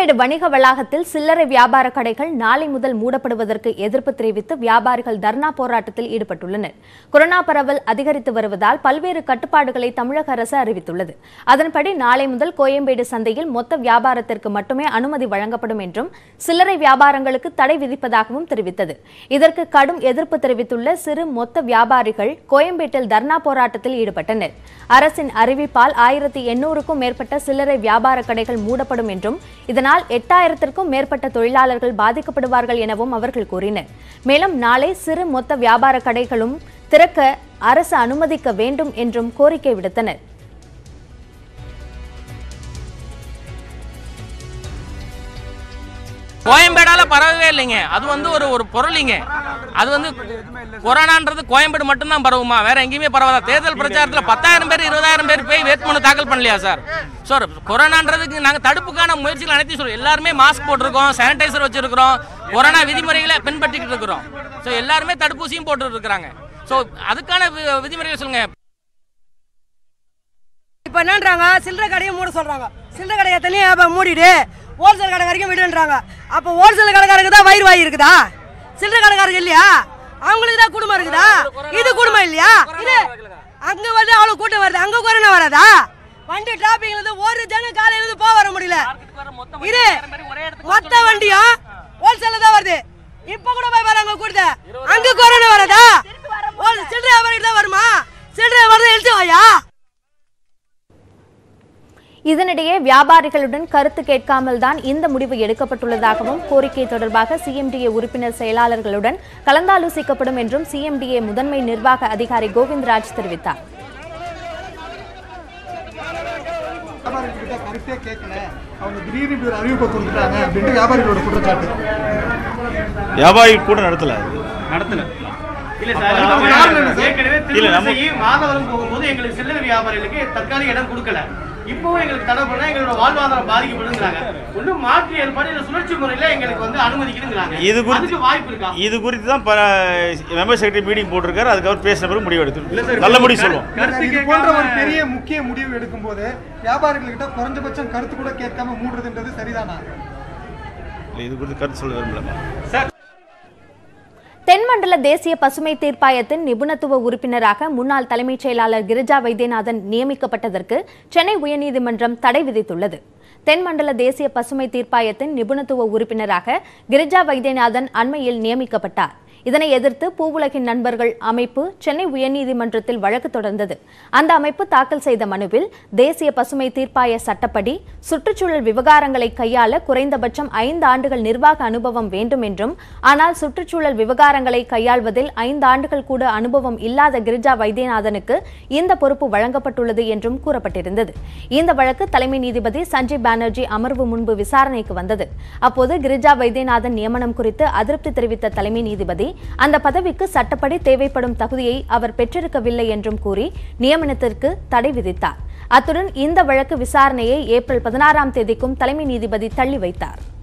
கோயம்பேடு வணிக வளாகத்தில் சில்லறை வியாபார கடைகள் நாளை முதல் மூடப்படுவதற்கு எதிர்ப்பு தெரிவித்து வியாபாரிகள் தர்ணா போராட்டத்தில் ஈடுபட்டுள்ளனர் கொரோனா பரவல் அதிகரித்து வருவதால் பல்வேறு கட்டுப்பாடுகளை தமிழக அரசு அறிவித்துள்ளது அதன்படி நாளை முதல் கோயம்பேடு சந்தையில் மொத்த வியாபாரத்திற்கு மட்டுமே அனுமதி வழங்கப்படும் என்றும் சில்லறை வியாபாரங்களுக்கு தடை விதிப்பதாகவும் தெரிவித்தது இதற்கு கடும் எதிர்ப்பு தெரிவித்துள்ள சிறு மொத்த வியாபாரிகள் கோயம்பேட்டில் தர்ணா போராட்டத்தில் ஈடுபட்டனர் அரசின் அறிவிப்பால் ஆயிரத்தி எண்ணூறுக்கும் மேற்பட்ட சில்லறை வியாபார கடைகள் மூடப்படும் என்றும் இதனால் எட்டாயிரத்திற்கும் மேற்பட்ட தொழிலாளர்கள் பாதிக்கப்படுவார்கள் எனவும் அவர்கள் கூறினர் மேலும் நாளை சிறு மொத்த வியாபார கடைகளும் திறக்க அரசு அனுமதிக்க வேண்டும் என்றும் கோரிக்கை விடுத்தனர் கோயம்பேடால பரவவே இல்லைங்க அது வந்து ஒரு ஒரு பொருளிங்க அது வந்து கொரோனான்றது கோயம்பேடு மட்டும்தான் பரவுமா வேற எங்கேயுமே பரவாதா தேர்தல் பிரச்சாரத்தில் பத்தாயிரம் பேர் இருபதாயிரம் பேர் போய் வேட்புமனு தாக்கல் பண்ணலையா சார் சார் கொரோனான்றதுக்கு நாங்கள் தடுப்புக்கான முயற்சிகள் அனைத்தையும் சொல்றோம் எல்லாருமே மாஸ்க் போட்டிருக்கோம் சானிடைசர் வச்சிருக்கிறோம் கொரோனா விதிமுறைகளை பின்பற்றிக்கிட்டு இருக்கிறோம் ஸோ எல்லாருமே தடுப்பூசியும் போட்டு இருக்கிறாங்க ஸோ அதுக்கான வி- விதிமுறைகள் சொல்லுங்க இப்போ என்னன்றாங்க சில்லறை கடையை மூட சொல்றாங்க சில்லறை கடையை தனியாக வியாபாரம் மூடிடு ஹோல்சேல் கடை வரைக்கும் விடுன்றாங்க அப்போ ஹோல்சேல் கடைக்காரருக்கு தான் வயிறு வாய் இருக்குதா சில்லறை கடைக்காரருக்கு இல்லையா அவங்களுக்கு தான் குடும்பம் இருக்குதா இது குடும்பம் இல்லையா இது அங்க வந்து அவ்வளவு கூட்டம் வருது அங்க கொரோனா வராதா வண்டி டிராபிக்ல இருந்து ஒரு ஜன காலையில இருந்து போக வர முடியல இது மொத்த வண்டியும் ஹோல்சேல்ல தான் வருது இப்ப கூட போய் வராங்க கூடுத அங்க கொரோனா வராதா ஹோல் சில்லறை வியாபாரிக்கு தான் வருமா சில்லறை வருது எழுத்து வாயா இதனிடையே வியாபாரிகளுடன் கருத்து கேட்காமல் தான் இந்த முடிவு எடுக்கப்பட்டுள்ளதாகவும் கோரிக்கை தொடர்பாக சிஎம்டிஏ உறுப்பினர் செயலாளர்களுடன் கலந்தாலோசிக்கப்படும் என்றும் சிஎம்டிஏ முதன்மை நிர்வாக அதிகாரி கோவிந்தராஜ் தெரிவித்தார் வியாபாரிகிட்ட கருத்தே கேட்கல அவங்க திடீர்னு இப்படி ஒரு அறிவிப்பை கொடுத்துட்டாங்க அப்படின்ட்டு வியாபாரிகளோட குற்றச்சாட்டு வியாபாரி கூட நடத்தல அது நடத்தல இல்ல சார் அதுக்கு அவங்க காரணம் என்ன சார்? ஏற்கனவே இல்ல, நம்ம- திருமணம் மாதவரம் போகும்போது எங்களுக்கு சில்லறை வியாபாரிகளுக்கு தற்காலிக இடம் கொடுக்கல இப்பவும் எங்களுக்கு தடை பண்ணா எங்களோட வாழ்வாதாரம் பாதிக்கப்படுங்கிறாங்க ஒன்றும் மாற்று ஏற்பாடு இல்ல சுழற்சி முறையில எங்களுக்கு வந்து அனுமதிக்கணுங்கிறாங்க இது குறித்து அதுக்கு வாய்ப்பு இருக்கா இது குறித்து தான் மெம்பர் செக்ரட்டரி மீட்டிங் போட்டிருக்காரு அதுக்கப்புறம் பேசின பிறகு முடிவு இல்ல எடுத்து சார், நல்ல முடிவு சொல்லுவோம் கருத்து இது போன்ற ஒரு கேட்காம- பெரிய முக்கிய முடிவு எடுக்கும்போது வியாபாரிகள்கிட்ட குறைஞ்சபட்சம் கருத்து கூட கேட்காம மூடுறதுன்றது சரிதானா இல்லை, இது குறித்து கருத்து சொல்ல விரும்பல சார் தென்மண்டல தேசிய பசுமை தீர்ப்பாயத்தின் நிபுணத்துவ உறுப்பினராக முன்னாள் தலைமைச் செயலாளர் கிரிஜா வைத்தியநாதன் நியமிக்கப்பட்டதற்கு சென்னை உயர்நீதிமன்றம் தடை விதித்துள்ளது தென்மண்டல தேசிய பசுமை தீர்ப்பாயத்தின் நிபுணத்துவ உறுப்பினராக கிரிஜா வைத்தியநாதன் அண்மையில் நியமிக்கப்பட்டார் இதனை எதிர்த்து பூவுலகின் நண்பர்கள் அமைப்பு சென்னை உயர்நீதிமன்றத்தில் வழக்கு தொடர்ந்தது அந்த அமைப்பு தாக்கல் செய்த மனுவில் தேசிய பசுமை தீர்ப்பாய சட்டப்படி சுற்றுச்சூழல் விவகாரங்களை கையாள குறைந்தபட்சம் ஐந்து ஆண்டுகள் நிர்வாக அனுபவம் வேண்டும் என்றும் ஆனால் சுற்றுச்சூழல் விவகாரங்களை கையாள்வதில் ஐந்து ஆண்டுகள் கூட அனுபவம் இல்லாத கிரிஜா வைத்தியநாதனுக்கு இந்த பொறுப்பு வழங்கப்பட்டுள்ளது என்றும் கூறப்பட்டிருந்தது இந்த வழக்கு தலைமை நீதிபதி சஞ்சய் பானர்ஜி அமர்வு முன்பு விசாரணைக்கு வந்தது அப்போது கிரிஜா வைத்தியநாதன் நியமனம் குறித்து அதிருப்தி தெரிவித்த தலைமை நீதிபதி அந்த பதவிக்கு சட்டப்படி தேவைப்படும் தகுதியை அவர் பெற்றிருக்கவில்லை என்றும் கூறி நியமனத்திற்கு தடை விதித்தார் அத்துடன் இந்த வழக்கு விசாரணையை ஏப்ரல் பதினாறாம் தேதிக்கும் தலைமை நீதிபதி தள்ளி வைத்தார்